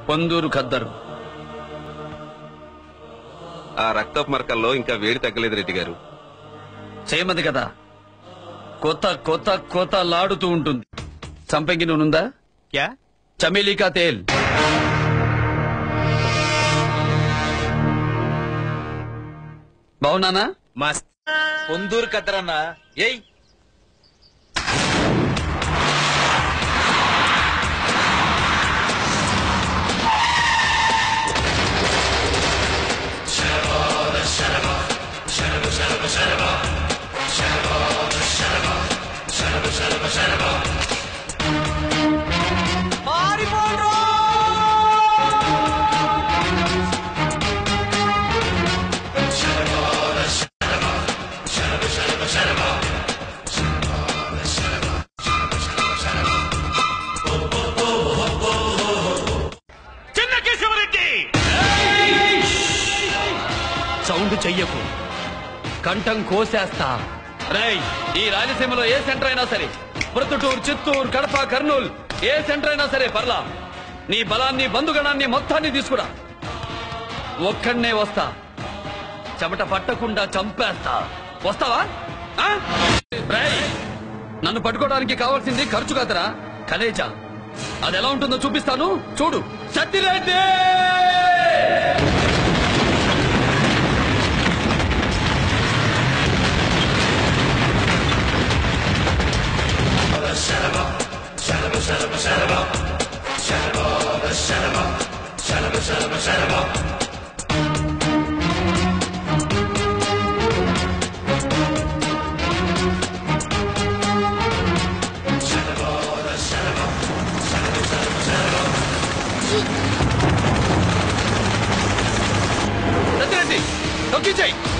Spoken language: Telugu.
పొందూరు ఖద్దరు ఆ రక్తపు మరకల్లో ఇంకా వేడి తగ్గలేదు రెడ్డి గారు చేయమది కదా కొత్త కొత్త కొత్త లాడుతూ ఉంటుంది సంపెంగి నూనుందా క్యా చమేలికా తేల్ బాగున్నానా మస్త్ పొందూరు కద్దరన్నా ఏయ్ సౌండ్ చెయ్యకు కంఠం కోసేస్తా రేయ్ ఈ రాయలసీమలో ఏ సెంటర్ అయినా సరే ప్రొద్దుటూరు చిత్తూరు కడప కర్నూలు ఏ సెంటర్ అయినా సరే పర్లా నీ బలాన్ని బంధుగణాన్ని మొత్తాన్ని తీసుకురా ఒక్కడనే వస్తా చెమట పట్టకుండా చంపేస్తా వస్తావా ఆ? రేయ్, నన్ను పట్టుకోవడానికి కావాల్సింది ఖర్చు కాదరా కలేజా అది ఎలా ఉంటుందో చూపిస్తాను చూడు సత్తిరెడ్డి సత్తిరెడ్డి తొక్కించాయి